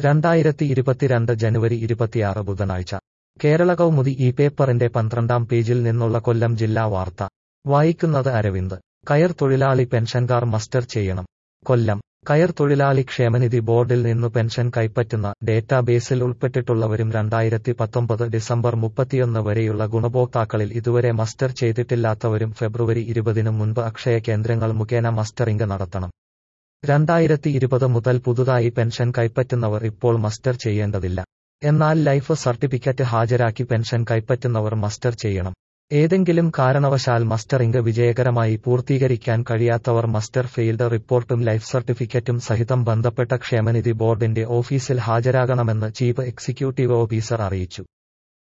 രണ്ടായിരത്തി ഇരുപത്തിരണ്ട് ജനുവരി ഇരുപത്തിയാറ് ബുധനാഴ്ച കേരള കൗമുദി ഈ പേപ്പറിന്റെ പന്ത്രണ്ടാം പേജിൽ നിന്നുള്ള കൊല്ലം ജില്ലാ വാർത്ത വായിക്കുന്നത് അരവിന്ദ് കയർ തൊഴിലാളി പെൻഷൻകാർ മസ്റ്റർ ചെയ്യണം കൊല്ലം കയർ തൊഴിലാളി ക്ഷേമനിധി ബോർഡിൽ നിന്നു പെൻഷൻ കൈപ്പറ്റുന്ന ഡേറ്റാബേസിൽ ഉൾപ്പെട്ടിട്ടുള്ളവരും രണ്ടായിരത്തി പത്തൊമ്പത് ഡിസംബർ മുപ്പത്തിയൊന്ന് വരെയുള്ള ഗുണഭോക്താക്കളിൽ ഇതുവരെ മസ്റ്റർ ചെയ്തിട്ടില്ലാത്തവരും ഫെബ്രുവരി ഇരുപതിനു മുൻപ് അക്ഷയ കേന്ദ്രങ്ങൾ മുഖേന മസ്റ്ററിംഗ് നടത്തണം രണ്ടായിരത്തി ഇരുപത് മുതൽ പുതുതായി പെൻഷൻ കൈപ്പറ്റുന്നവർ ഇപ്പോൾ മസ്റ്റർ ചെയ്യേണ്ടതില്ല എന്നാൽ ലൈഫ് സർട്ടിഫിക്കറ്റ് ഹാജരാക്കി പെൻഷൻ കൈപ്പറ്റുന്നവർ മസ്റ്റർ ചെയ്യണം ഏതെങ്കിലും കാരണവശാൽ മസ്റ്ററിംഗ് വിജയകരമായി പൂർത്തീകരിക്കാൻ കഴിയാത്തവർ മസ്റ്റർ ഫെയിൽഡ് റിപ്പോർട്ടും ലൈഫ് സർട്ടിഫിക്കറ്റും സഹിതം ബന്ധപ്പെട്ട ക്ഷേമനിധി ബോർഡിന്റെ ഓഫീസിൽ ഹാജരാകണമെന്ന് ചീഫ് എക്സിക്യൂട്ടീവ് ഓഫീസർ അറിയിച്ചു